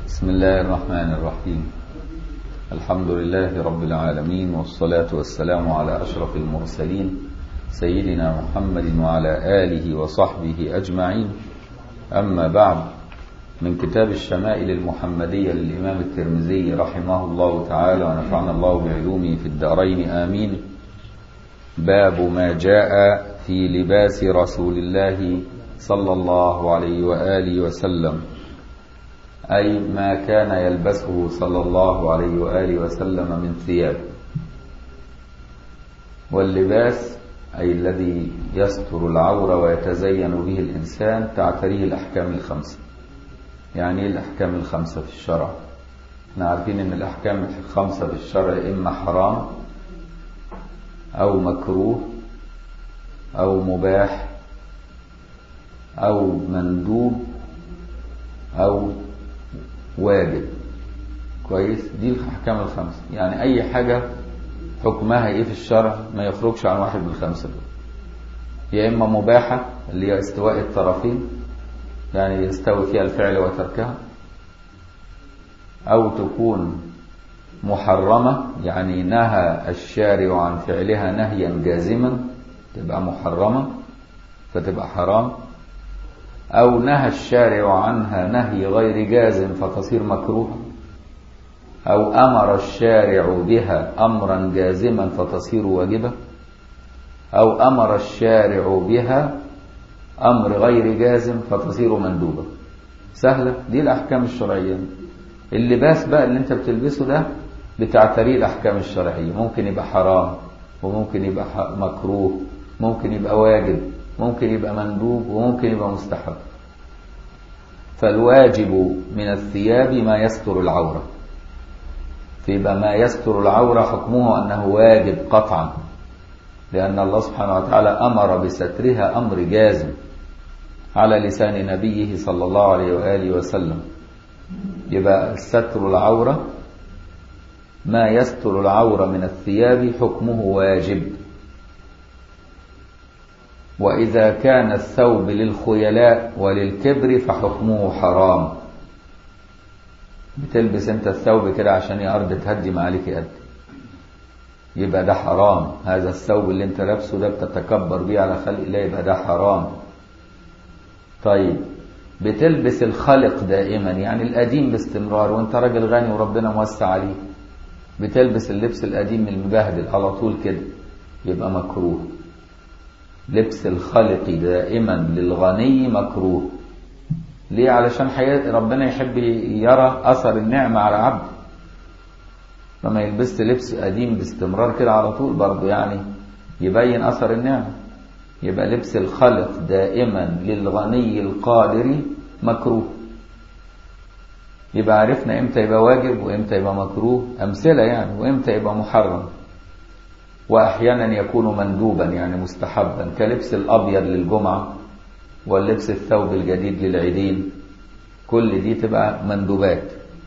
بسم الله الرحمن الرحيم الحمد لله رب العالمين والصلاة والسلام على أشرف المرسلين سيدنا محمد وعلى آله وصحبه أجمعين أما بعد من كتاب الشمائل المحمدية للإمام الترمذي رحمه الله تعالى ونفعنا الله بعلومه في الدارين آمين باب ما جاء في لباس رسول الله صلى الله عليه وآله وسلم أي ما كان يلبسه صلى الله عليه وآله وسلم من ثياب واللباس أي الذي يستر العورة ويتزين به الإنسان تعتريه الأحكام الخمسة يعني الأحكام الخمسة في الشرع احنا عارفين ان الأحكام الخمسة في الشرع إما حرام أو مكروه أو مباح أو مندوب أو واجب كويس دي الأحكام الخمسة يعني أي حاجة حكمها إيه في الشرع ما يخرجش عن واحد من الخمسة دول يا إما مباحة اللي هي استواء الطرفين يعني يستوي فيها الفعل وتركها أو تكون محرمة يعني نهى الشارع عن فعلها نهيا جازما تبقى محرمة فتبقى حرام أو نهى الشارع عنها نهي غير جازم فتصير مكروه أو أمر الشارع بها أمرا جازما فتصير واجبة أو أمر الشارع بها أمر غير جازم فتصير مندوبة سهلة دي الأحكام الشرعية اللباس بقى اللي انت بتلبسه ده بتعتريه الأحكام الشرعية ممكن يبقى حرام وممكن يبقى مكروه ممكن يبقى واجب ممكن يبقى مندوب وممكن يبقى مستحب فالواجب من الثياب ما يستر العورة فيبقى ما يستر العورة حكمه أنه واجب قطعا لأن الله سبحانه وتعالى أمر بسترها أمر جازم على لسان نبيه صلى الله عليه وآله وسلم يبقى ستر العورة ما يستر العورة من الثياب حكمه واجب وإذا كان الثوب للخيلاء وللكبر فحكمه حرام بتلبس انت الثوب كده عشان يا أرض تهدم عليك قد يبقى ده حرام هذا الثوب اللي انت لابسه ده بتتكبر بيه على خلق الله يبقى ده حرام طيب بتلبس الخلق دائما يعني القديم باستمرار وانت راجل غني وربنا موسع عليك بتلبس اللبس القديم المبهدل على طول كده يبقى مكروه لبس الخلق دائما للغني مكروه ليه علشان حياة ربنا يحب يرى أثر النعمة على عبده لما يلبس لبس قديم باستمرار كده على طول برضه يعني يبين أثر النعمة يبقى لبس الخلق دائما للغني القادر مكروه يبقى عرفنا امتى يبقى واجب وامتى يبقى مكروه أمثلة يعني وامتى يبقى محرم وأحيانا يكون مندوبا يعني مستحبا كلبس الأبيض للجمعة واللبس الثوب الجديد للعيدين كل دي تبقى مندوبات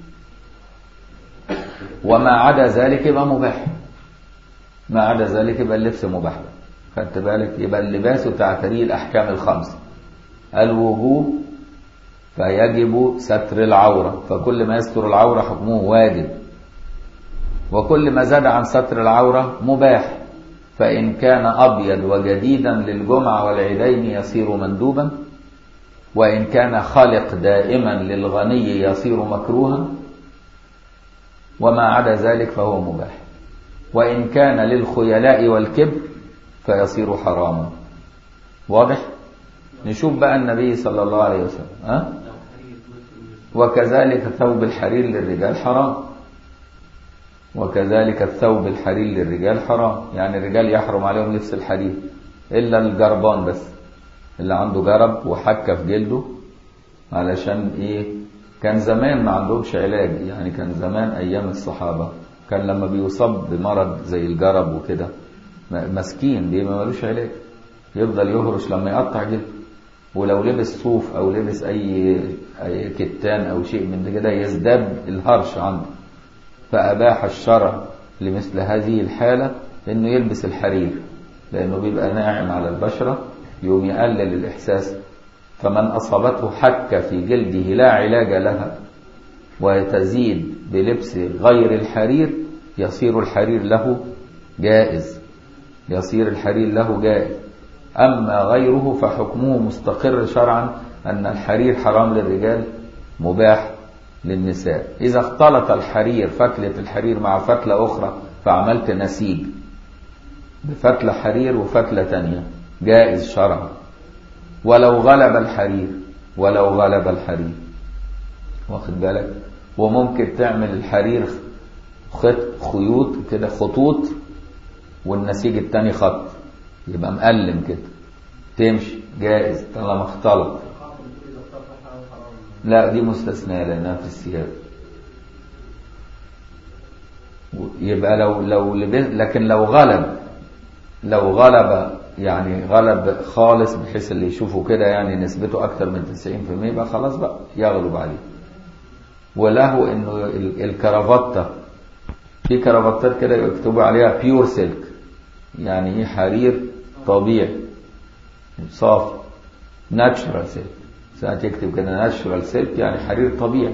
وما عدا ذلك يبقى مباح ما عدا ذلك يبقى اللبس مباح خدت بالك يبقى اللباس تعتريه الأحكام الخمسة الوجوب فيجب ستر العورة فكل ما يستر العورة حكمه واجب وكل ما زاد عن ستر العورة مباح فإن كان أبيض وجديدا للجمعة والعيدين يصير مندوبا وإن كان خلق دائما للغني يصير مكروها وما عدا ذلك فهو مباح وإن كان للخيلاء والكبر فيصير حراما واضح نشوف بقى النبي صلى الله عليه وسلم أه؟ وكذلك ثوب الحرير للرجال حرام وكذلك الثوب الحرير للرجال حرام يعني الرجال يحرم عليهم لبس الحرير إلا الجربان بس اللي عنده جرب وحكة في جلده علشان إيه كان زمان ما عندهمش علاج يعني كان زمان أيام الصحابة كان لما بيصاب بمرض زي الجرب وكده مسكين دي ما ملوش علاج يفضل يهرش لما يقطع جلده ولو لبس صوف أو لبس أي, أي كتان أو شيء من كده يزداد الهرش عنده فأباح الشرع لمثل هذه الحالة انه يلبس الحرير لانه بيبقى ناعم على البشرة يوم يقلل الاحساس فمن اصابته حكة في جلده لا علاج لها وتزيد بلبس غير الحرير يصير الحرير له جائز يصير الحرير له جائز أما غيره فحكمه مستقر شرعا أن الحرير حرام للرجال مباح للنساء إذا اختلط الحرير فتلة الحرير مع فتلة أخرى فعملت نسيج بفتلة حرير وفتلة تانية جائز شرعا ولو غلب الحرير ولو غلب الحرير واخد بالك وممكن تعمل الحرير خط خيوط كده خطوط والنسيج التاني خط يبقى مقلم كده تمشي جائز طالما اختلط لا دي مستثناء لانها في الثياب يبقى لو لو لبس لكن لو غلب لو غلب يعني غلب خالص بحيث اللي يشوفه كده يعني نسبته اكتر من 90% يبقى خلاص بقى يغلب عليه وله انه الكرافتة في كرافتات كده يكتبوا عليها بيور سلك يعني ايه حرير طبيعي صافي ناتشرال سلك ساعات يكتب كده ناتشرال سلك يعني حرير طبيعي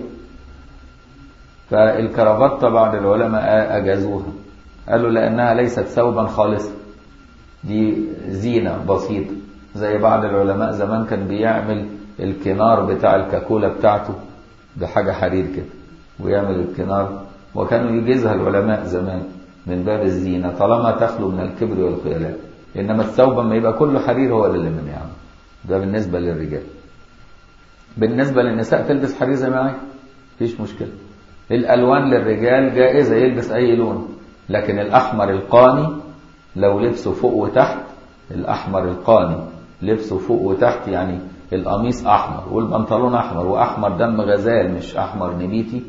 فالكرافتة بعض العلماء أجازوها قالوا لأنها ليست ثوبا خالصا دي زينة بسيطة زي بعض العلماء زمان كان بيعمل الكنار بتاع الكاكولا بتاعته بحاجة حرير كده ويعمل الكنار وكانوا يجيزها العلماء زمان من باب الزينة طالما تخلو من الكبر والخيلاء إنما الثوب ما يبقى كله حرير هو اللي من يعمل ده بالنسبة للرجال بالنسبة للنساء تلبس حرير زي ما عايز مفيش مشكلة الألوان للرجال جائزة يلبس أي لون لكن الأحمر القاني لو لبسه فوق وتحت الأحمر القاني لبسه فوق وتحت يعني القميص أحمر والبنطلون أحمر وأحمر دم غزال مش أحمر نبيتي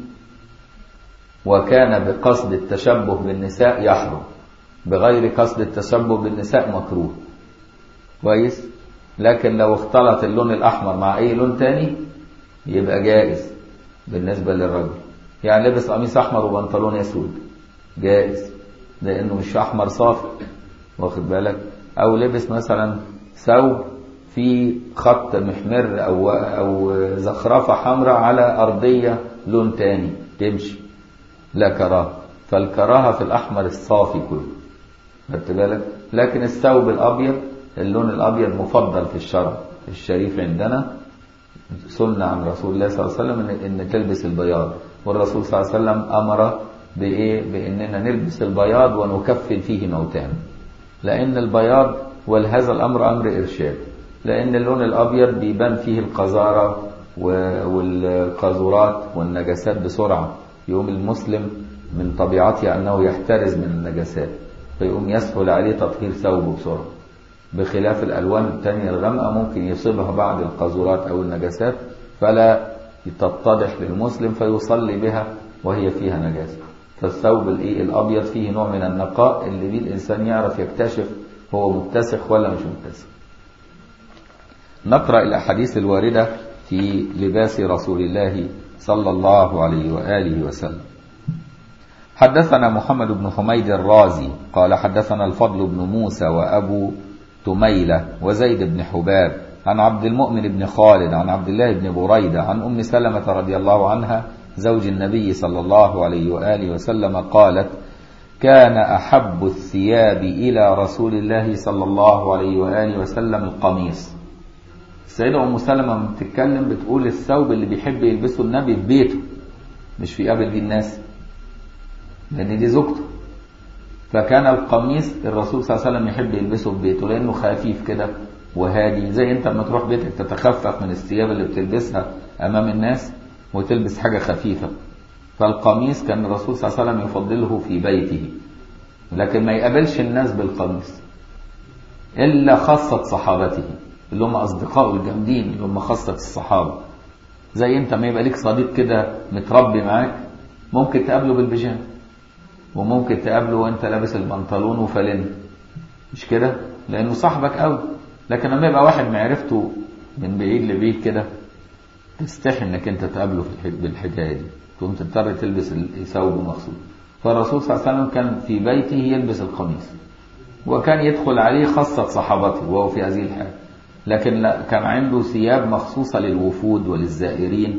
وكان بقصد التشبه بالنساء يحرم بغير قصد التشبه بالنساء مكروه كويس لكن لو اختلط اللون الأحمر مع أي لون تاني يبقى جائز بالنسبة للرجل يعني لبس قميص أحمر وبنطلون أسود جائز لأنه مش أحمر صافي واخد بالك أو لبس مثلا ثوب في خط محمر أو أو زخرفة حمراء على أرضية لون تاني تمشي لا كراهة فالكراهة في الأحمر الصافي كله خدت بالك لكن الثوب الأبيض اللون الأبيض مفضل في الشرع الشريف عندنا سنة عن رسول الله صلى الله عليه وسلم إن, إن تلبس البياض والرسول صلى الله عليه وسلم أمر بإيه بإننا نلبس البياض ونكفن فيه موتانا لأن البياض ولهذا الأمر أمر إرشاد لأن اللون الأبيض بيبان فيه القذارة والقاذورات والنجاسات بسرعة يقوم المسلم من طبيعته أنه يحترز من النجاسات فيقوم يسهل عليه تطهير ثوبه بسرعة بخلاف الألوان التانية الغامقة ممكن يصيبها بعض القاذورات أو النجاسات فلا تتضح للمسلم فيصلي بها وهي فيها نجاسة فالثوب الإيه الأبيض فيه نوع من النقاء اللي بيه الإنسان يعرف يكتشف هو متسخ ولا مش متسخ نقرأ الأحاديث الواردة في لباس رسول الله صلى الله عليه وآله وسلم حدثنا محمد بن حميد الرازي قال حدثنا الفضل بن موسى وأبو تميلة وزيد بن حباب عن عبد المؤمن بن خالد عن عبد الله بن بريدة عن أم سلمة رضي الله عنها زوج النبي صلى الله عليه وآله وسلم قالت كان أحب الثياب إلى رسول الله صلى الله عليه وآله وسلم القميص السيدة أم سلمة لما بتتكلم بتقول الثوب اللي بيحب يلبسه النبي في بيته مش في قبل دي الناس لأن دي زوجته فكان القميص الرسول صلى الله عليه وسلم يحب يلبسه في بيته لأنه خفيف كده وهادي زي انت لما تروح بيتك تتخفف من الثياب اللي بتلبسها أمام الناس وتلبس حاجة خفيفة فالقميص كان الرسول صلى الله عليه وسلم يفضله في بيته لكن ما يقابلش الناس بالقميص إلا خاصة صحابته اللي هم أصدقائه الجامدين اللي هم خاصة الصحابة زي أنت ما يبقى ليك صديق كده متربي معاك ممكن تقابله بالبيجامه وممكن تقابله وأنت لابس البنطلون وفالين مش كده لأنه صاحبك قوي لكن لما يبقى واحد معرفته من بعيد لبعيد كده تستحي انك انت تقابله في بالحكايه دي تقوم تضطر تلبس ثوب مخصوص فالرسول صلى الله عليه وسلم كان في بيته يلبس القميص وكان يدخل عليه خاصة صحابته وهو في هذه الحال لكن لا كان عنده ثياب مخصوصة للوفود وللزائرين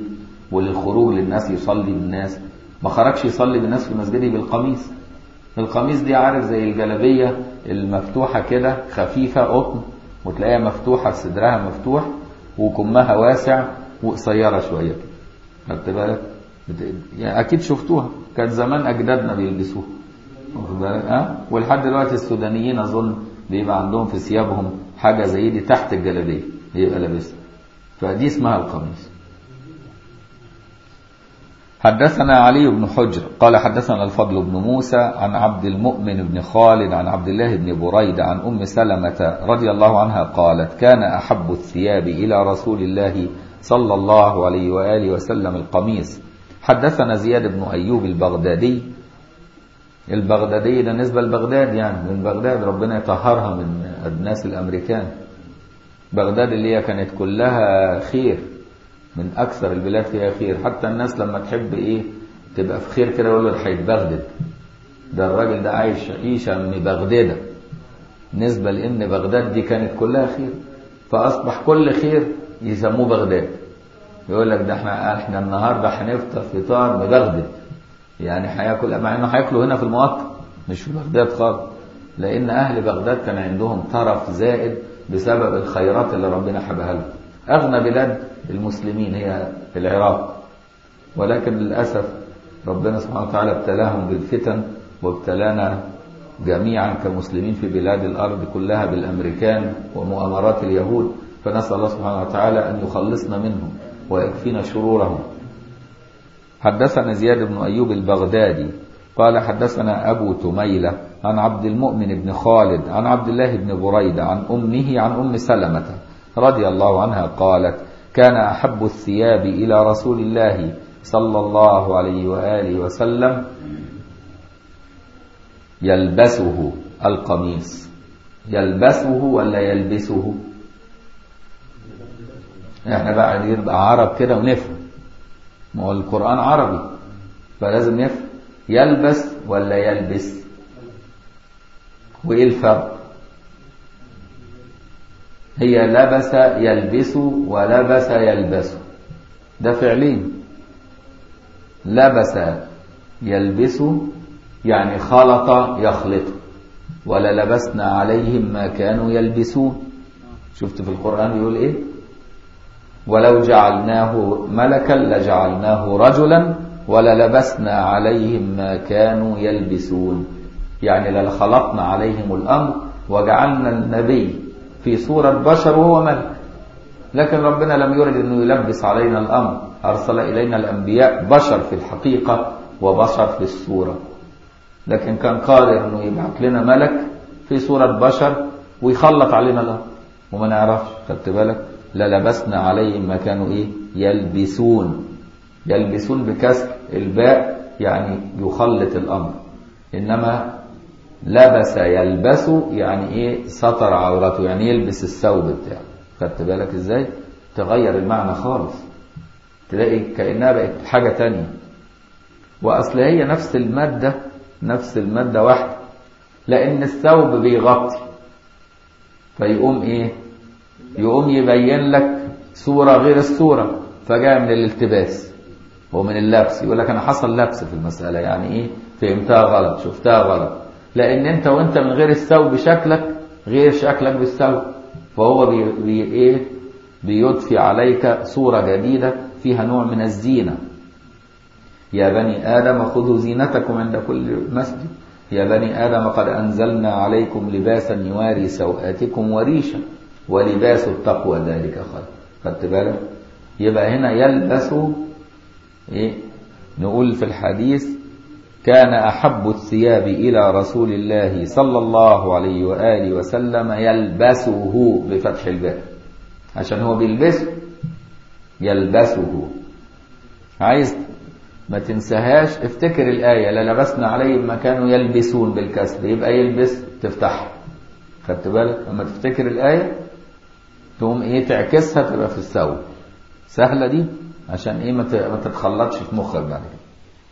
وللخروج للناس يصلي بالناس ما خرجش يصلي بالناس في مسجده بالقميص القميص دي عارف زي الجلابية المفتوحة كده خفيفة قطن وتلاقيها مفتوحة صدرها مفتوح وكمها واسع وقصيرة شوية خدت بالك يعني أكيد شفتوها كان زمان أجدادنا بيلبسوها واخد بالك ها ولحد دلوقتي السودانيين أظن بيبقى عندهم في ثيابهم حاجة زي دي تحت الجلابية يبقى لابسها فدي اسمها القميص حدثنا علي بن حجر قال حدثنا الفضل بن موسى عن عبد المؤمن بن خالد عن عبد الله بن بريدة عن أم سلمة رضي الله عنها قالت كان أحب الثياب إلى رسول الله صلى الله عليه وآله وسلم القميص حدثنا زياد بن أيوب البغدادي البغدادي ده نسبة لبغداد يعني من بغداد ربنا يطهرها من الناس الأمريكان بغداد اللي هي كانت كلها خير من أكثر البلاد فيها خير حتى الناس لما تحب إيه تبقى في خير كده يقول له هيتبغدد ده الراجل ده عايش عيشة مبغددة نسبة لأن بغداد دي كانت كلها خير فأصبح كل خير يسموه بغداد يقول لك ده احنا احنا النهارده هنفطر فطار مبغدد يعني هياكل مع انه هياكلوا هنا في المواطن مش في بغداد خالص لان اهل بغداد كان عندهم طرف زائد بسبب الخيرات اللي ربنا حبها لهم اغنى بلاد المسلمين هي العراق ولكن للاسف ربنا سبحانه وتعالى ابتلاهم بالفتن وابتلانا جميعا كمسلمين في بلاد الارض كلها بالامريكان ومؤامرات اليهود فنسال الله سبحانه وتعالى ان يخلصنا منهم ويكفينا شرورهم حدثنا زياد بن أيوب البغدادي قال حدثنا أبو تميلة عن عبد المؤمن بن خالد عن عبد الله بن بريدة عن أمه عن أم سلمة رضي الله عنها قالت كان أحب الثياب إلى رسول الله صلى الله عليه وآله وسلم يلبسه القميص يلبسه ولا يلبسه احنا بقى نبقى عرب كده ونفهم ما هو القرآن عربي فلازم نفهم يلبس ولا يلبس وإيه الفرق هي لبس يلبس ولبس يلبس ده فعلين لبس يلبس يعني خلط يخلط ولا لبسنا عليهم ما كانوا يلبسون شفت في القرآن بيقول ايه ولو جعلناه ملكا لجعلناه رجلا وللبسنا عليهم ما كانوا يلبسون يعني لخلطنا عليهم الأمر وجعلنا النبي في صورة بشر وهو ملك لكن ربنا لم يرد أنه يلبس علينا الأمر أرسل إلينا الأنبياء بشر في الحقيقة وبشر في الصورة لكن كان قادر أنه يبعث لنا ملك في صورة بشر ويخلط علينا الأمر وما نعرفش خدت بالك للبسنا عليهم ما كانوا ايه يلبسون يلبسون بكسر الباء يعني يخلط الامر انما لبس يلبس يعني ايه ستر عورته يعني يلبس الثوب بتاعه خدت بالك ازاي تغير المعنى خالص تلاقي كانها بقت حاجه تانية واصل هي نفس الماده نفس الماده واحده لان الثوب بيغطي فيقوم ايه يقوم يبين لك صورة غير الصورة فجاء من الالتباس ومن اللبس يقول لك أنا حصل لبس في المسألة يعني إيه فهمتها غلط شفتها غلط لأن أنت وأنت من غير الثوب شكلك غير شكلك بالثوب فهو بي, بي إيه بيضفي عليك صورة جديدة فيها نوع من الزينة يا بني آدم خذوا زينتكم عند كل مسجد يا بني آدم قد أنزلنا عليكم لباسا يواري سوآتكم وريشا ولباس التقوى ذلك خير خدت بالك يبقى هنا يلبس ايه نقول في الحديث كان احب الثياب الى رسول الله صلى الله عليه واله وسلم يلبسه بفتح الباء عشان هو بيلبسه يلبسه عايز ما تنساهاش افتكر الآية للبسنا عليهم ما كانوا يلبسون بالكسر يبقى يلبس تفتحها خدت بالك لما تفتكر الآية تقوم ايه تعكسها تبقى في الثوب سهله دي عشان ايه ما تتخلطش في مخك بعد كده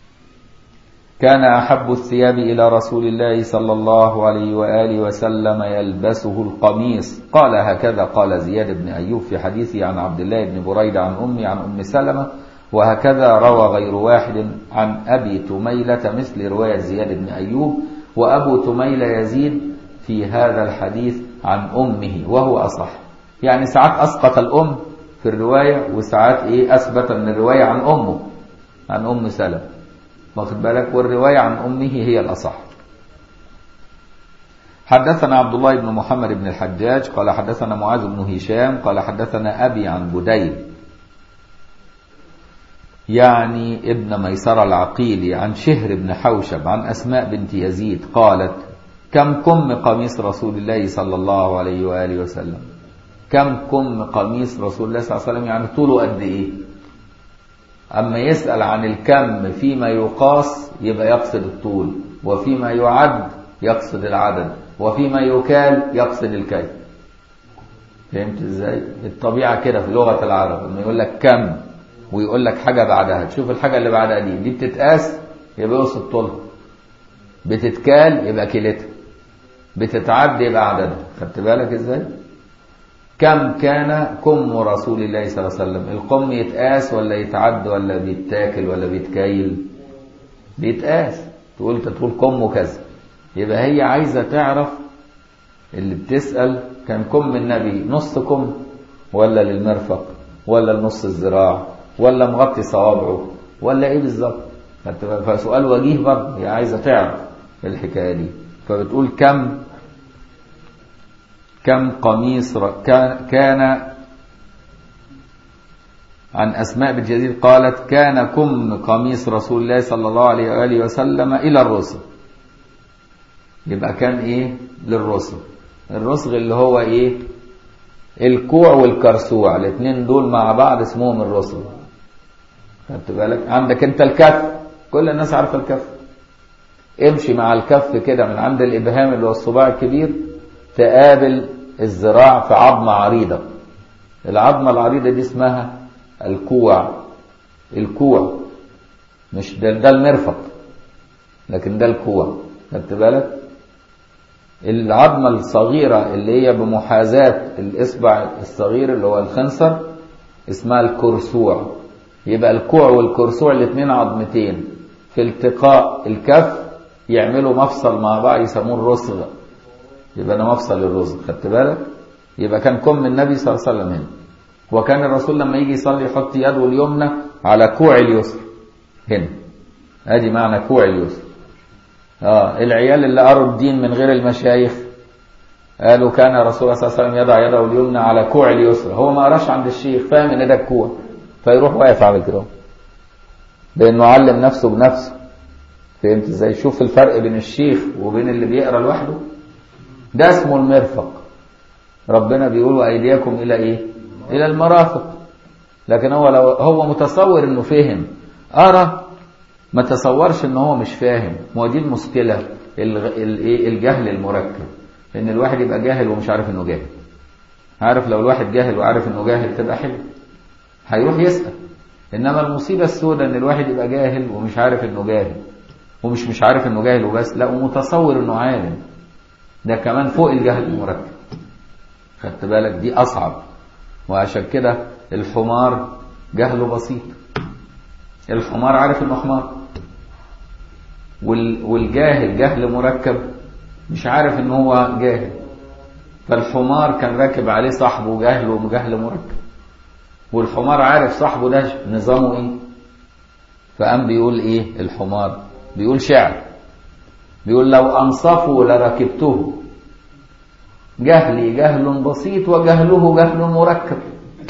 كان احب الثياب الى رسول الله صلى الله عليه واله وسلم يلبسه القميص قال هكذا قال زياد بن ايوب في حديثه عن عبد الله بن بريده عن امي عن ام سلمه وهكذا روى غير واحد عن أبي تميلة مثل رواية زياد بن أيوب وأبو تميلة يزيد في هذا الحديث عن أمه وهو أصح يعني ساعات أسقط الأم في الرواية وساعات إيه أثبت أن الرواية عن أمه عن أم سلم واخد بالك والرواية عن أمه هي الأصح حدثنا عبد الله بن محمد بن الحجاج قال حدثنا معاذ بن هشام قال حدثنا أبي عن بديل يعني ابن ميسر العقيلي عن شهر بن حوشب عن أسماء بنت يزيد قالت كم كم قميص رسول الله صلى الله عليه وآله وسلم كم كم قميص رسول الله صلى الله عليه وسلم يعني طوله قد إيه أما يسأل عن الكم فيما يقاس يبقى يقصد الطول وفيما يعد يقصد العدد وفيما يكال يقصد الكيف فهمت ازاي الطبيعة كده في لغة العرب لما يقول لك كم ويقول لك حاجة بعدها تشوف الحاجة اللي بعدها دي دي بتتقاس يبقى يقصد طولها بتتكال يبقى كيلتها بتتعد يبقى عددها خدت بالك ازاي كم كان كم رسول الله صلى الله عليه وسلم القم يتقاس ولا يتعد ولا بيتاكل ولا بيتكايل بيتقاس تقول تقول كم كذا يبقى هي عايزة تعرف اللي بتسأل كان كم النبي نص كم ولا للمرفق ولا لنص الذراع ولا مغطي صوابعه ولا ايه بالظبط فسؤال وجيه برضه هي عايزة تعرف الحكاية دي فبتقول كم كم قميص كان عن أسماء بنت يزيد قالت كان كم قميص رسول الله صلى الله عليه وآله وسلم إلى الرسل يبقى كان إيه للرسل الرسغ اللي هو إيه الكوع والكرسوع الاثنين دول مع بعض اسمهم الرسل خدت بالك عندك انت الكف كل الناس عارفه الكف امشي مع الكف كده من عند الابهام اللي هو الصباع الكبير تقابل الذراع في عظمه عريضه العظمه العريضه دي اسمها الكوع الكوع مش ده, ده المرفق لكن ده الكوع خدت بالك العظمة الصغيرة اللي هي بمحاذاة الإصبع الصغير اللي هو الخنصر اسمها الكرسوع يبقى الكوع والكرسوع الاثنين عظمتين في التقاء الكف يعملوا مفصل مع بعض يسموه الرسغ يبقى ده مفصل الرسغ خدت بالك يبقى كان كم النبي صلى الله عليه وسلم هنا وكان الرسول لما يجي يصلي يحط يده اليمنى على كوع اليسر هنا ادي معنى كوع اليسر اه العيال اللي قروا الدين من غير المشايخ قالوا كان الرسول صلى الله عليه وسلم يضع يده اليمنى على كوع اليسرى هو ما قراش عند الشيخ فاهم ان ده الكوع فيروح واقف عامل كده لانه علم نفسه بنفسه فهمت ازاي شوف الفرق بين الشيخ وبين اللي بيقرا لوحده ده اسمه المرفق ربنا بيقول وايديكم الى ايه الى المرافق لكن هو لو هو متصور انه فهم قرا ما تصورش ان هو مش فاهم ما هو دي المشكله الجهل المركب ان الواحد يبقى جاهل ومش عارف انه جاهل عارف لو الواحد جاهل وعارف انه جاهل تبقى حلو هيروح يسال انما المصيبه السوداء ان الواحد يبقى جاهل ومش عارف انه جاهل ومش مش عارف انه جاهل وبس لا ومتصور انه عالم ده كمان فوق الجهل المركب خدت بالك دي اصعب وعشان كده الحمار جهله بسيط الحمار عارف انه حمار والجاهل جهل مركب مش عارف ان هو جاهل فالحمار كان راكب عليه صاحبه جهل وجهل مركب والحمار عارف صاحبه ده نظامه ايه فقام بيقول ايه الحمار بيقول شعر بيقول لو انصفوا لركبته جهلي جهل بسيط وجهله جهل مركب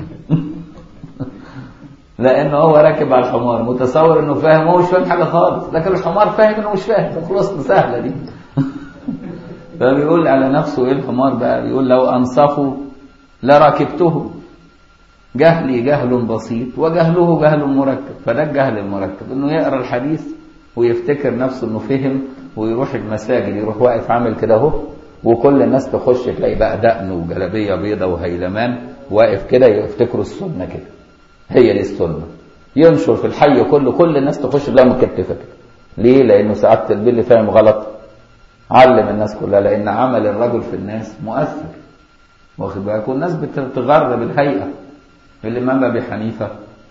لان هو راكب على الحمار متصور انه فاهم هو مش فاهم حاجه خالص لكن الحمار فاهم انه مش فاهم خلاص سهله دي فبيقول على نفسه ايه الحمار بقى بيقول لو انصفوا لركبته جهلي جهل بسيط وجهله جهل مركب فده الجهل المركب انه يقرا الحديث ويفتكر نفسه انه فهم ويروح المساجد يروح واقف عامل كده اهو وكل الناس تخش تلاقي بقى دقن وجلابيه بيضه وهيلمان واقف كده يفتكروا السنه كده هي دي السنه ينشر في الحي كله كل الناس تخش تلاقي مكتفه كده ليه؟ لانه ساعات البل فاهم غلط علم الناس كلها لان عمل الرجل في الناس مؤثر واخد بالك والناس بتغر بالهيئه الامام ابي حنيفه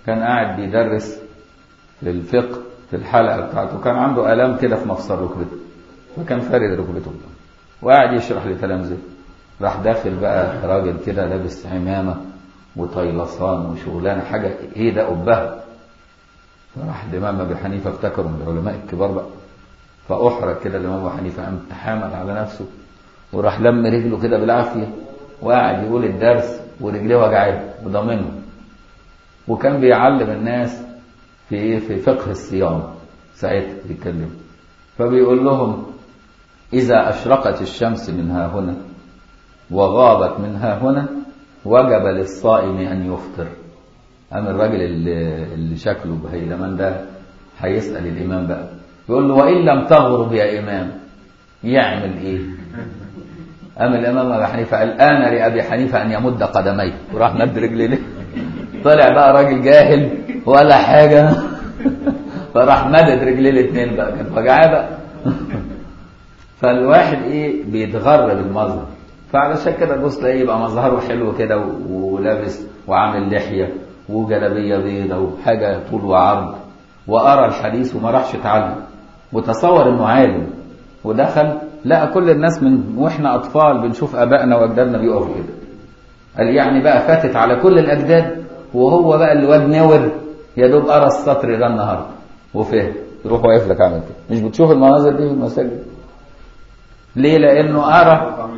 كان قاعد بيدرس في الفقه في الحلقة بتاعته كان عنده آلام كده في مفصل ركبته فكان فارد ركبته وقاعد يشرح لتلامذته راح داخل بقى راجل كده لابس عمامة وطيلسان وشغلانة حاجة ايه ده أبها فراح الإمام أبي حنيفة افتكروا من العلماء الكبار بقى فأحرج كده الإمام أبو حنيفة قام تحامل على نفسه وراح لم رجله كده بالعافية وقاعد يقول الدرس ورجليه وجعاه وضامنه وكان بيعلم الناس في ايه في فقه الصيام ساعتها بيتكلم فبيقول لهم إذا أشرقت الشمس من ها هنا وغابت من ها هنا وجب للصائم أن يفطر أما الراجل اللي, اللي شكله بهيلمان ده هيسأل الإمام بقى يقول له وإن لم تغرب يا إمام يعمل إيه أم الإمام أبي حنيفة الآن لأبي حنيفة أن يمد قدميه وراح مد رجليه ليه طلع بقى راجل جاهل ولا حاجة فراح مدد رجليه الاثنين بقى كان وجعاه بقى فالواحد ايه بيتغر بالمظهر فعلشان كده تبص تلاقيه يبقى مظهره حلو كده ولابس وعامل لحيه وجلابيه بيضه وحاجه طول وعرض وقرا الحديث وما راحش اتعلم وتصور انه عالم ودخل لقى كل الناس من واحنا اطفال بنشوف ابائنا واجدادنا بيقفوا كده قال يعني بقى فاتت على كل الاجداد وهو بقى الواد نور يا دوب قرا السطر ده النهارده وفهم يروح واقف لك عامل كده مش بتشوف المناظر دي في المساجد ليه لانه ارى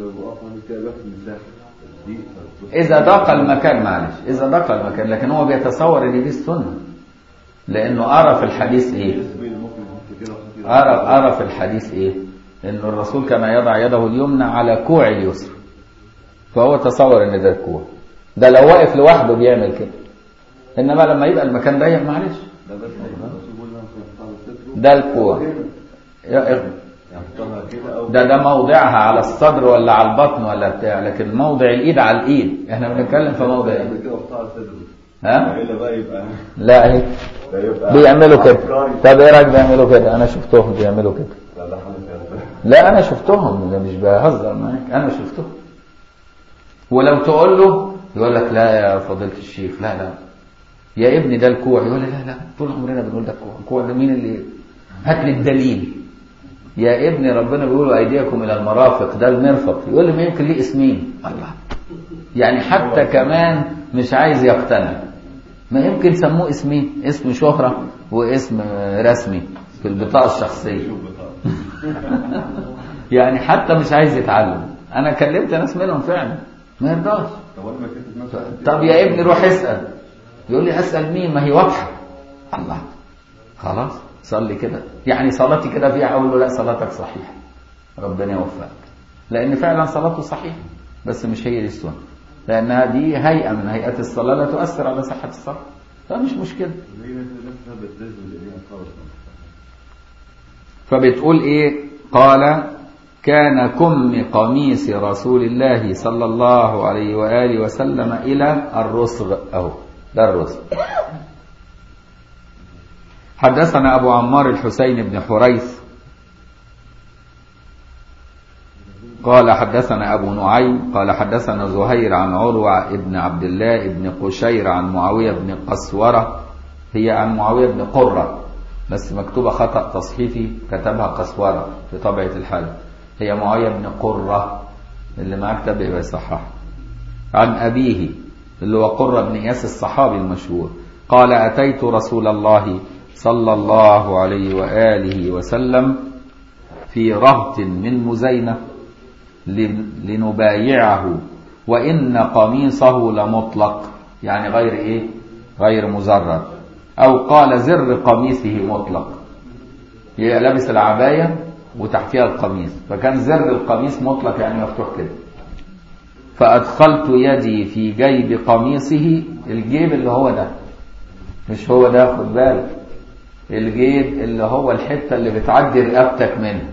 اذا ضاق المكان معلش اذا ضاق المكان لكن هو بيتصور ان دي السنه لانه ارى في الحديث ايه ارى ارى في الحديث ايه ان الرسول كان يضع يده اليمنى على كوع اليسرى فهو تصور ان ده الكوع ده لو واقف لوحده بيعمل كده انما لما يبقى المكان ضيق معلش ده الكوع ده ده موضعها على الصدر ولا على البطن ولا بتاع لكن موضع الايد على الايد احنا بنتكلم في موضع ايه ها لا اهي بيعملوا كده طب ايه رايك بيعملوا كده انا شفتهم بيعملوا كده لا انا شفتهم ده مش بهزر معاك انا شفتهم ولو تقول له يقول لك لا يا فضيله الشيخ لا لا يا ابني ده الكوع يقول لي لا لا طول عمرنا بنقول ده الكوع الكوع ده مين اللي هات لي الدليل يا ابني ربنا بيقول ايديكم الى المرافق ده المرفق يقول لي ما يمكن ليه اسمين الله يعني حتى كمان مش عايز يقتنع ما يمكن سموه اسمين اسم شهرة واسم رسمي في البطاقة الشخصية يعني حتى مش عايز يتعلم انا كلمت ناس منهم فعلا ما يرضاش طب يا ابني روح اسأل يقول لي اسأل مين ما هي واضحة الله خلاص صلي كده يعني صلاتي كده فيها اقول له لا صلاتك صحيحه ربنا يوفقك لان فعلا صلاته صحيحه بس مش هي دي السنه لانها دي هيئه من هيئات الصلاه لا تؤثر على صحه الصلاه فمش مشكله فبتقول ايه قال كان كم قميص رسول الله صلى الله عليه واله وسلم الى الرسغ اهو ده الرسغ حدثنا أبو عمار الحسين بن حريث قال حدثنا أبو نعيم قال حدثنا زهير عن عروة ابن عبد الله ابن قشير عن معاوية بن قسورة هي عن معاوية بن قرة بس مكتوبة خطأ تصحيفي كتبها قسورة في طبعة الحالة هي معاوية بن قرة اللي معاه كتاب يبقى يصحح عن أبيه اللي هو قرة بن إياس الصحابي المشهور قال أتيت رسول الله صلى الله عليه وآله وسلم في رهط من مزينة لنبايعه وإن قميصه لمطلق يعني غير إيه غير مزرر أو قال زر قميصه مطلق هي لابس العباية وتحتها القميص فكان زر القميص مطلق يعني مفتوح كده فأدخلت يدي في جيب قميصه الجيب اللي هو ده مش هو ده خد بالك الجيب اللي هو الحتة اللي بتعدي رقبتك منه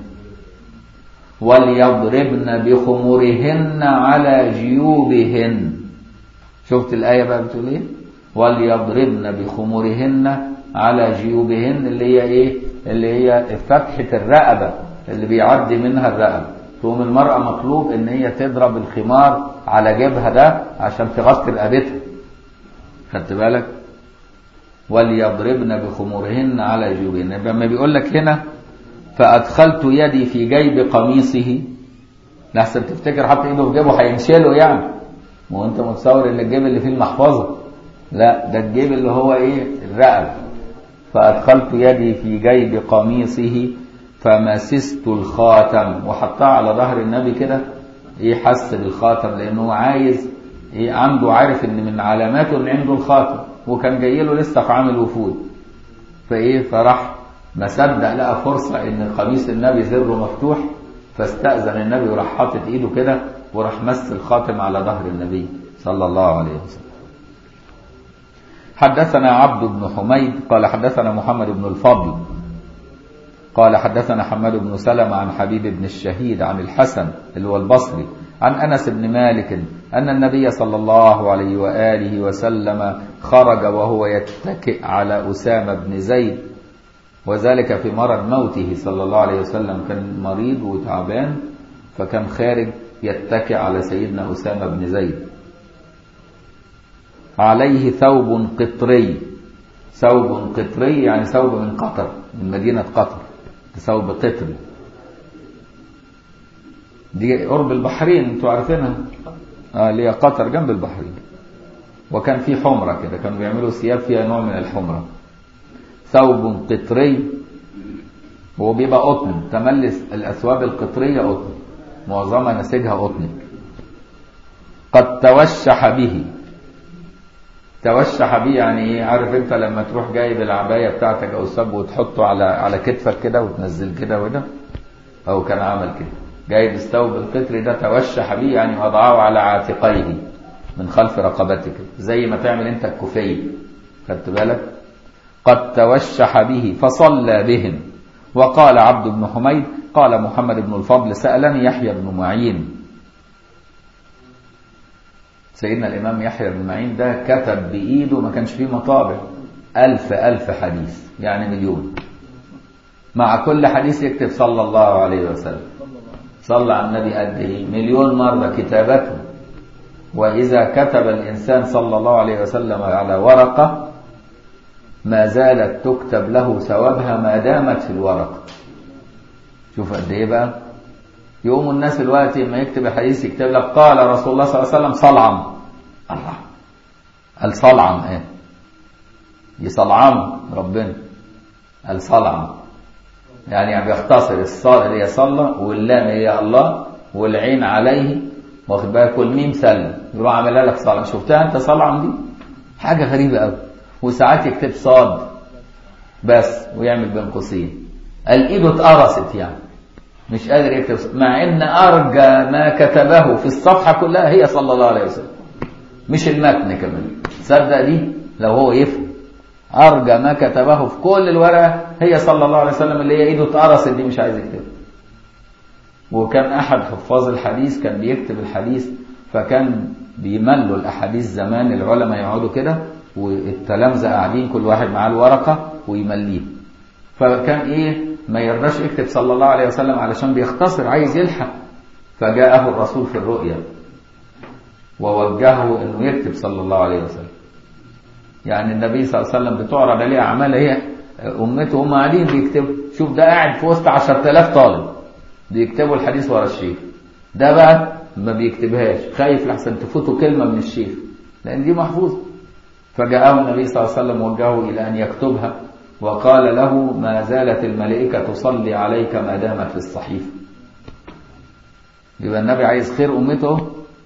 وليضربن بخمرهن على جيوبهن شفت الآية بقى بتقول ايه وليضربن بخمرهن على جيوبهن اللي هي ايه اللي هي فتحة الرقبة اللي بيعدي منها الرقبة تقوم المرأة مطلوب ان هي تضرب الخمار على جيبها ده عشان تغطي رقبتها خدت بالك وليضربن بخمورهن على جيوبهن لما بيقول لك هنا فأدخلت يدي في جيب قميصه لحسن تفتكر حط ايده في جيبه هينشله يعني وانت متصور ان الجيب اللي فيه المحفظه لا ده الجيب اللي هو ايه الرقبه فادخلت يدي في جيب قميصه فمسست الخاتم وحطها على ظهر النبي كده ايه حس بالخاتم لانه عايز ايه عنده عارف ان من علاماته ان عنده الخاتم وكان جاي له لسه في عامل وفود فايه فراح ما صدق لقى فرصه ان قميص النبي زره مفتوح فاستأذن النبي وراح حاطط ايده كده وراح مس الخاتم على ظهر النبي صلى الله عليه وسلم حدثنا عبد بن حميد قال حدثنا محمد بن الفضل قال حدثنا حماد بن سلمة عن حبيب بن الشهيد عن الحسن اللي هو البصري عن أنس بن مالك أن النبي صلى الله عليه وآله وسلم خرج وهو يتكئ على أسامة بن زيد وذلك في مرض موته صلى الله عليه وسلم كان مريض وتعبان فكان خارج يتكئ على سيدنا أسامة بن زيد عليه ثوب قطري ثوب قطري يعني ثوب من قطر من مدينة قطر ثوب قطري دي قرب البحرين انتوا عارفينها اه اللي هي قطر جنب البحرين وكان في حمرة كده كانوا بيعملوا ثياب فيها نوع من الحمرة ثوب قطري هو بيبقى قطن تملس الأثواب القطرية قطن معظمها نسيجها قطن قد توشح به توشح بيه يعني ايه عارف انت لما تروح جايب العبايه بتاعتك او الصب وتحطه على على كتفك كده وتنزل كده وده او كان عمل كده جايب الثوب القطري ده توشح بيه يعني وضعه على عاتقيه من خلف رقبتك زي ما تعمل انت الكوفيه خدت بالك قد توشح به فصلى بهم وقال عبد بن حميد قال محمد بن الفضل سألني يحيى بن معين سيدنا الإمام يحيى بن معين ده كتب بإيده ما كانش فيه مطابع ألف ألف حديث يعني مليون مع كل حديث يكتب صلى الله عليه وسلم صلى على النبي قد إيه مليون مرة كتابته وإذا كتب الإنسان صلى الله عليه وسلم على ورقة ما زالت تكتب له ثوابها ما دامت في الورقة شوف قد إيه بقى يقوم الناس الوقت لما يكتب الحديث يكتب لك قال رسول الله صلى الله عليه وسلم صلعم الله قال صلعم ايه يصلعم ربنا قال صلعم يعني بيختصر الصاد اللي هي صلى واللام هي الله والعين عليه واخد بالك والميم سلم يروح عاملها لك صلعم شفتها انت صلعم دي حاجه غريبه قوي وساعات يكتب صاد بس ويعمل بين قوسين قال ايده اتقرصت يعني مش قادر يكتب مع ان ارجى ما كتبه في الصفحه كلها هي صلى الله عليه وسلم مش المتن كمان صدق دي لو هو يفهم ارجى ما كتبه في كل الورقه هي صلى الله عليه وسلم اللي هي ايده اتقرصت دي مش عايز يكتبها وكان احد حفاظ الحديث كان بيكتب الحديث فكان بيملوا الاحاديث زمان العلماء يقعدوا كده والتلامذه قاعدين كل واحد معاه الورقه ويمليه فكان ايه ما يرضاش يكتب صلى الله عليه وسلم علشان بيختصر عايز يلحق فجاءه الرسول في الرؤيا ووجهه انه يكتب صلى الله عليه وسلم يعني النبي صلى الله عليه وسلم بتعرض عليه اعمال هي امته هم قاعدين بيكتبوا شوف ده قاعد في وسط 10000 طالب بيكتبوا الحديث ورا الشيخ ده بقى ما بيكتبهاش خايف لحسن تفوته كلمه من الشيخ لان دي محفوظه فجاءه النبي صلى الله عليه وسلم وجهه الى ان يكتبها وقال له ما زالت الملائكة تصلي عليك ما دامت في الصحيفة يبقى النبي عايز خير أمته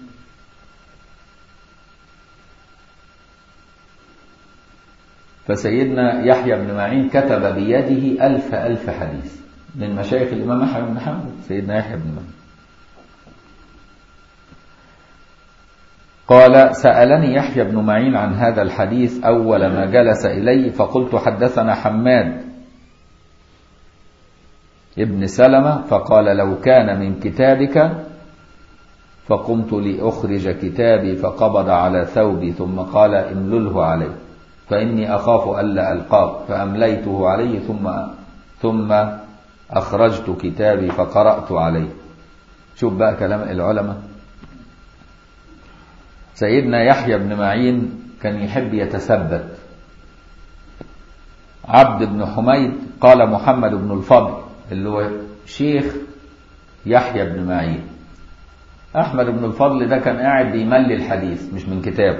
فسيدنا يحيى بن معين كتب بيده ألف ألف حديث من مشايخ الإمام أحمد بن حنبل سيدنا يحيى بن معين قال سألني يحيى بن معين عن هذا الحديث أول ما جلس إلي فقلت حدثنا حماد ابن سلمة فقال لو كان من كتابك فقمت لأخرج كتابي فقبض على ثوبي ثم قال املله علي فإني أخاف ألا ألقاك فأمليته عليه ثم ثم أخرجت كتابي فقرأت عليه شوف بقى كلام العلماء سيدنا يحيى بن معين كان يحب يتثبت عبد بن حميد قال محمد بن الفضل اللي هو شيخ يحيى بن معين أحمد بن الفضل ده كان قاعد بيملي الحديث مش من كتابه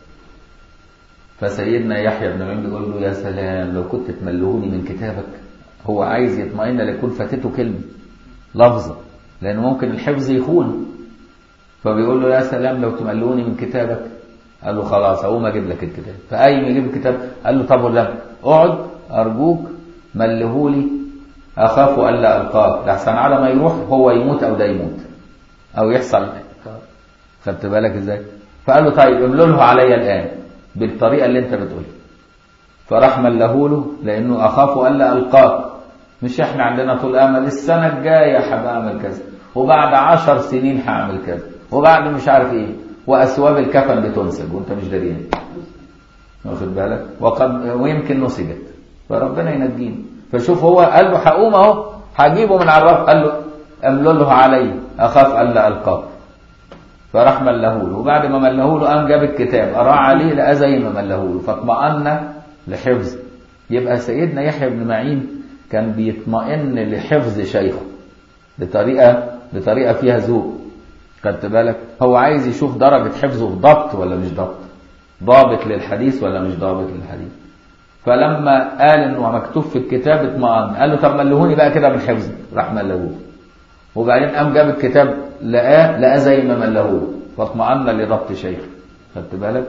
فسيدنا يحيى بن معين بيقول له يا سلام لو كنت تملهوني من كتابك هو عايز يطمئن ليكون فاتته كلمة لفظة لأن ممكن الحفظ يخون فبيقول له يا سلام لو تملوني من كتابك قال له خلاص اقوم اجيب لك الكتاب فقايم يجيب الكتاب قال له طب ولا اقعد ارجوك ملهولي اخاف الا القاك لحسن على ما يروح هو يموت او ده يموت او يحصل خدت بالك ازاي فقال له طيب املله عليا الان بالطريقه اللي انت بتقولها فراح ملهوله لانه اخاف الا القاك مش احنا عندنا طول امل السنه الجايه هبقى اعمل كذا وبعد عشر سنين هعمل كذا وبعد مش عارف ايه واثواب الكفن بتنسج وانت مش دارين واخد بالك وقد ويمكن نسجت فربنا ينجينا فشوف هو قال له هقوم اهو هجيبه من عراف قال له املله علي اخاف الا القاك فراح ملهوله وبعد ما ملهوله قام جاب الكتاب قراه عليه لقى زي ما ملهوله فاطمأن لحفظ يبقى سيدنا يحيى بن معين كان بيطمئن لحفظ شيخه بطريقه بطريقه فيها ذوق خدت بالك هو عايز يشوف درجة حفظه ضبط ولا مش ضبط ضابط للحديث ولا مش ضابط للحديث فلما قال انه مكتوب في الكتاب اطمئن قال له طب ملهوني بقى كده من حفظك راح ملهوه وبعدين قام جاب الكتاب لقاه لقاه زي ما ملهوه فاطمئن لضبط شيخه خدت بالك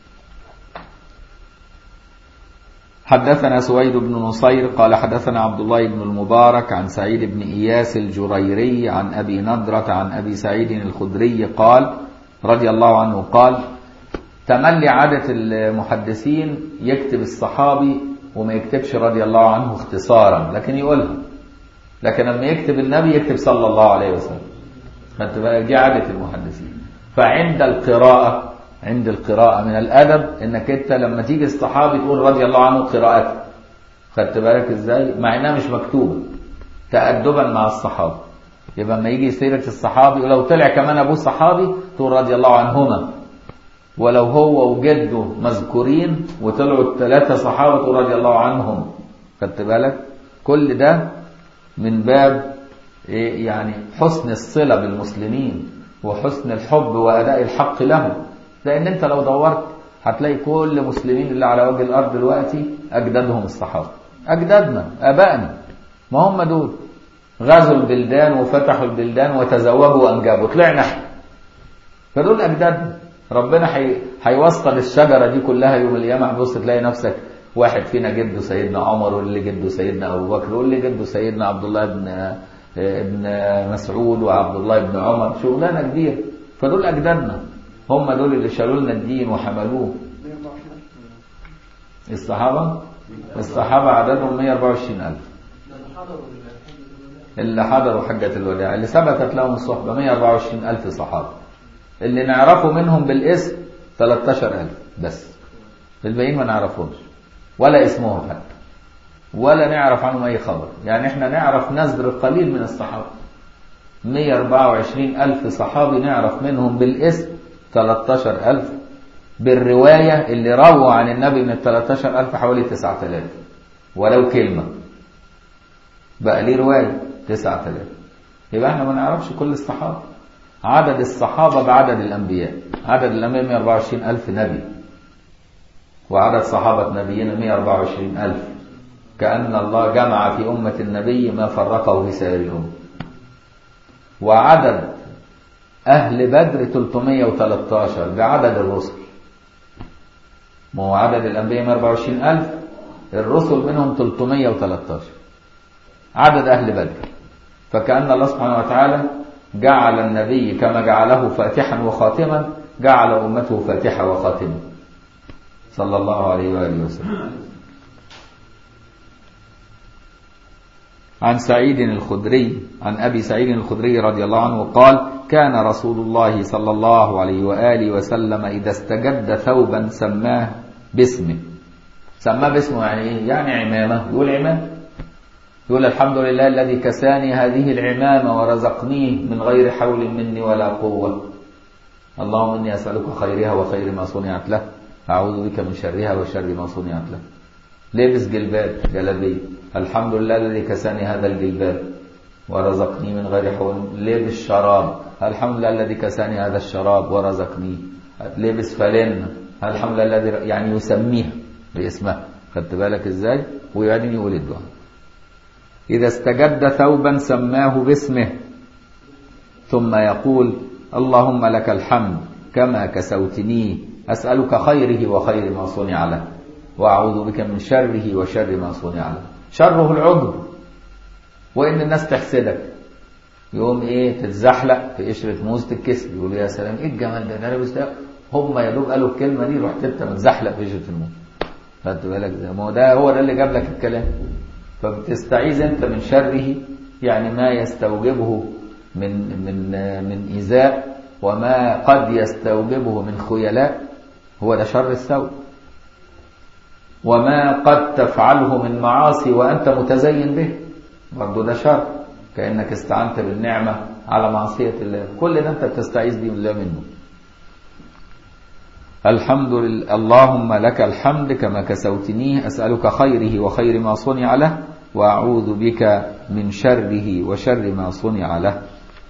حدثنا سويد بن نصير قال حدثنا عبد الله بن المبارك عن سعيد بن إياس الجريري عن أبي نضرة عن أبي سعيد الخدري قال رضي الله عنه قال تملي عادة المحدثين يكتب الصحابي وما يكتبش رضي الله عنه اختصارا لكن يقولها لكن لما يكتب النبي يكتب صلى الله عليه وسلم خدت بالك دي عادة المحدثين فعند القراءة عند القراءة من الأدب إنك أنت لما تيجي الصحابي تقول رضي الله عنه قراءته خدت بالك إزاي مع إنها مش مكتوبة تأدبا مع الصحابة يبقى لما يجي سيرة الصحابي ولو طلع كمان أبوه صحابي تقول رضي الله عنهما ولو هو وجده مذكورين وطلعوا الثلاثة صحابة تقول رضي الله عنهم خدت بالك كل ده من باب إيه يعني حسن الصلة بالمسلمين وحسن الحب وأداء الحق لهم لأن أنت لو دورت هتلاقي كل مسلمين اللي على وجه الأرض دلوقتي أجدادهم الصحابة أجدادنا أبائنا ما هم دول غزوا البلدان وفتحوا البلدان وتزوجوا وأنجبوا طلعنا احنا فدول أجدادنا ربنا حي... هيوصل الشجرة دي كلها يوم القيامة هتبص تلاقي نفسك واحد فينا جده سيدنا عمر واللي جده سيدنا أبو بكر واللي جده سيدنا عبد الله بن ابن مسعود وعبد الله بن عمر شغلانة كبيرة فدول أجدادنا هم دول اللي شالوا لنا الدين وحملوه الصحابة الصحابة عددهم 124 ألف اللي حضروا حجة الوداع اللي ثبتت لهم الصحبة 124 ألف صحابة اللي نعرفه منهم بالاسم 13 ألف بس الباقيين ما نعرفهمش ولا اسمهم حتى ولا نعرف عنهم أي خبر يعني احنا نعرف نذر قليل من الصحابة 124 ألف صحابي نعرف منهم بالاسم 13 ألف بالرواية اللي رووا عن النبي من ال 13 ألف حوالي 9000 ولو كلمة بقى ليه رواية 9000 يبقى احنا ما نعرفش كل الصحابة عدد الصحابة بعدد الأنبياء عدد الأنبياء 124 ألف نبي وعدد صحابة نبينا 124 ألف كأن الله جمع في أمة النبي ما فرقه في سائر الأمة وعدد أهل بدر 313 بعدد الرسل ما هو عدد الأنبياء 124 ألف الرسل منهم 313 عدد أهل بدر فكأن الله سبحانه وتعالى جعل النبي كما جعله فاتحا وخاتما جعل أمته فاتحة وخاتمة صلى الله عليه وآله وسلم عن سعيد الخدري عن أبي سعيد الخدري رضي الله عنه قال كان رسول الله صلى الله عليه وآله وسلم إذا استجد ثوبا سماه باسمه سماه باسمه يعني إيه؟ يعني عمامة يقول عمامة يقول الحمد لله الذي كساني هذه العمامة ورزقنيه من غير حول مني ولا قوة اللهم إني أسألك خيرها وخير ما صنعت له أعوذ بك من شرها وشر ما صنعت له لبس جلباب جلابيه الحمد لله الذي كساني هذا الجلباب ورزقني من غير حول لبس شراب الحمد لله الذي كساني هذا الشراب ورزقني لبس فلنة الحمد لله الذي يعني يسميها باسمها خدت بالك ازاي ويعني يقول الدعاء إذا استجد ثوبا سماه باسمه ثم يقول اللهم لك الحمد كما كسوتني أسألك خيره وخير ما صنع له وأعوذ بك من شره وشر ما صنع له شره العجب وإن الناس تحسدك يقوم إيه تتزحلق في قشرة موز تتكسر يقول يا سلام إيه الجمال ده ده لابس ده هم يا دوب قالوا الكلمة دي رحت أنت متزحلق في قشرة الموز خدت بالك ده ما هو ده هو ده اللي جاب لك الكلام فبتستعيذ أنت من شره يعني ما يستوجبه من من من إيذاء وما قد يستوجبه من خيلاء هو ده شر السوء وما قد تفعله من معاصي وأنت متزين به برضه ده شر كأنك استعنت بالنعمة على معصية الله كل ده أنت بتستعيذ به الله منه الحمد لله اللهم لك الحمد كما كسوتنيه أسألك خيره وخير ما صنع له وأعوذ بك من شره وشر ما صنع له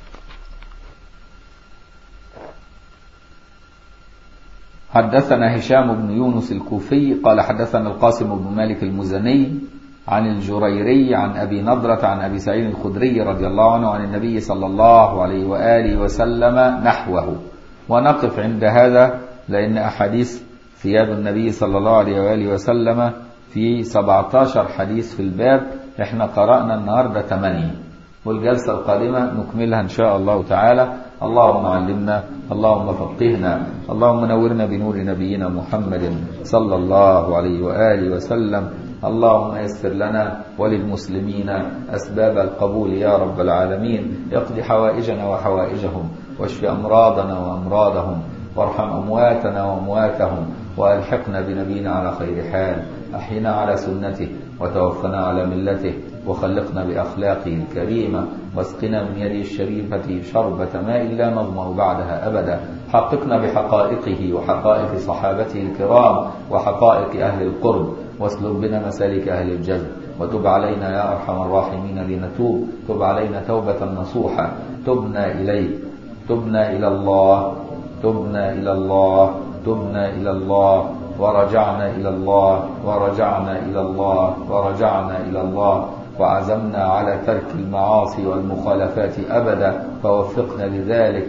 حدثنا هشام بن يونس الكوفي قال حدثنا القاسم بن مالك المزني عن الجريري عن أبي نضرة عن أبي سعيد الخدري رضي الله عنه عن النبي صلى الله عليه وآله وسلم نحوه ونقف عند هذا لأن أحاديث ثياب النبي صلى الله عليه وآله وسلم في 17 حديث في الباب احنا قرأنا النهاردة 8 والجلسة القادمة نكملها إن شاء الله تعالى اللهم علمنا اللهم فقهنا اللهم نورنا بنور نبينا محمد صلى الله عليه وآله وسلم اللهم يسر لنا وللمسلمين أسباب القبول يا رب العالمين اقض حوائجنا وحوائجهم واشف أمراضنا وأمراضهم وارحم أمواتنا وأمواتهم وألحقنا بنبينا على خير حال أحينا على سنته وتوفنا على ملته وخلقنا بأخلاقه الكريمة واسقنا من يده الشريفة شربة ماء لا نظمأ بعدها أبدا حققنا بحقائقه وحقائق صحابته الكرام وحقائق أهل القرب واسلك بنا مسالك أهل الجزم وتب علينا يا أرحم الراحمين لنتوب تب علينا توبة نصوحة تبنا إليك تبنا إلى الله تبنا إلى الله تبنا إلى الله ورجعنا إلى الله ورجعنا إلى الله ورجعنا إلى الله وعزمنا على ترك المعاصي والمخالفات أبدا فوفقنا لذلك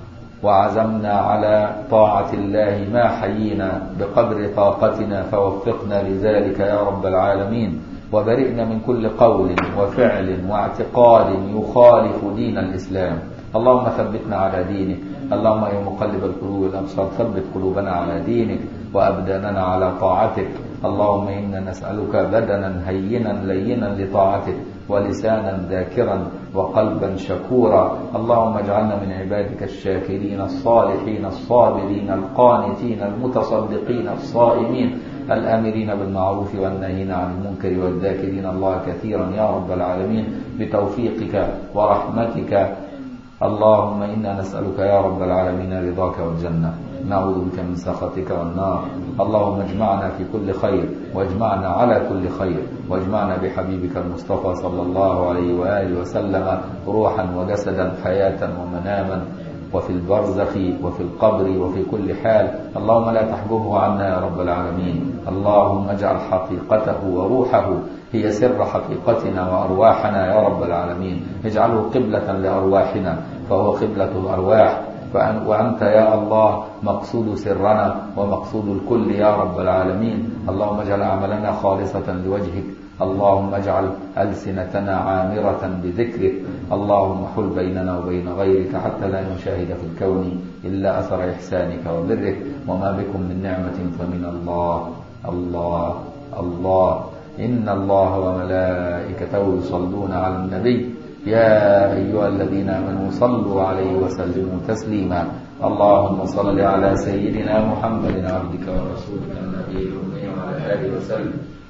وعزمنا على طاعة الله ما حيينا بقدر طاقتنا فوفقنا لذلك يا رب العالمين وبرئنا من كل قول وفعل واعتقاد يخالف دين الإسلام اللهم ثبتنا على دينك اللهم يا مقلب القلوب والأبصار ثبت قلوبنا على دينك وأبداننا على طاعتك اللهم إنا نسألك بدنا هينا لينا لطاعتك ولسانا ذاكرا وقلبا شكورا اللهم اجعلنا من عبادك الشاكرين الصالحين الصابرين القانتين المتصدقين الصائمين الآمرين بالمعروف والناهين عن المنكر والذاكرين الله كثيرا يا رب العالمين بتوفيقك ورحمتك اللهم إنا نسألك يا رب العالمين رضاك والجنة نعوذ بك من سخطك والنار اللهم اجمعنا في كل خير واجمعنا على كل خير واجمعنا بحبيبك المصطفى صلى الله عليه وآله وسلم روحا وجسدا حياة ومناما وفي البرزخ وفي القبر وفي كل حال اللهم لا تحجبه عنا يا رب العالمين اللهم اجعل حقيقته وروحه هي سر حقيقتنا وأرواحنا يا رب العالمين اجعله قبلة لأرواحنا فهو قبلة الأرواح وأنت يا الله مقصود سرنا ومقصود الكل يا رب العالمين اللهم اجعل أعمالنا خالصة لوجهك اللهم اجعل ألسنتنا عامرة بذكرك اللهم حل بيننا وبين غيرك حتى لا نشاهد في الكون إلا أثر إحسانك وبرك وما بكم من نعمة فمن الله الله الله إن الله وملائكته يصلون على النبي يا أيها الذين آمنوا صلوا عليه وسلموا تسليما اللهم صل على سيدنا محمد عبدك ورسولك النبي الأمي وعلى آله وسلم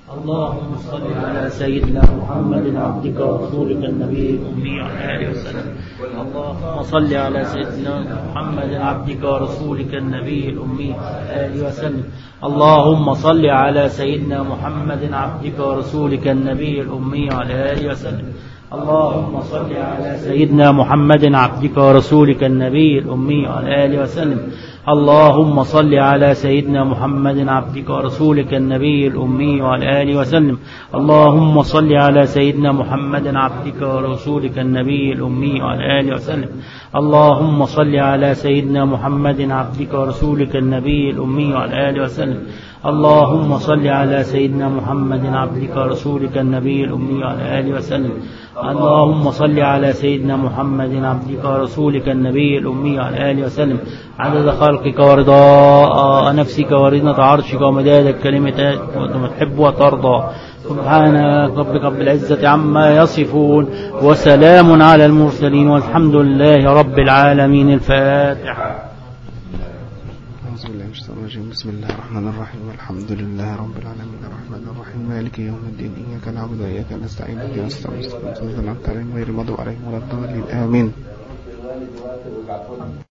اللهم صل على سيدنا محمد عبدك ورسولك النبي الأمي وعلى آله وسلم اللهم صل على سيدنا محمد عبدك ورسولك النبي الأمي وعلى آله وسلم اللهم صل على سيدنا محمد عبدك ورسولك النبي الأمي وعلى آله وسلم اللهم صل على سيدنا محمد عبدك ورسولك النبي الأمي وعلى آله وسلم اللهم صل على سيدنا محمد عبدك ورسولك النبي الأمي وعلى آله وسلم اللهم صل على سيدنا محمد عبدك ورسولك النبي الأمي وعلى آله وسلم اللهم صل على سيدنا محمد عبدك ورسولك النبي الأمي وعلى آله وسلم اللهم صل على سيدنا محمد عبدك ورسولك النبي الأمي وعلى آله وسلم اللهم صل على سيدنا محمد عبدك ورسولك النبي الأمي وعلى آله وسلم عدد خلقك ورضاء نفسك ورضا عرشك ومداد كلمتك وما تحب وترضى سبحان ربك رب العزة عما يصفون وسلام على المرسلين والحمد لله رب العالمين الفاتحة أعوذ بالله من الشيطان الرجيم بسم الله الرحمن الرحيم الحمد لله رب العالمين الرحمن الرحيم مالك يوم الدين إياك نعبد وإياك نستعين اهدنا الصراط المستقيم صراط الذين أنعمت عليهم غير المغضوب عليهم ولا الضالين آمين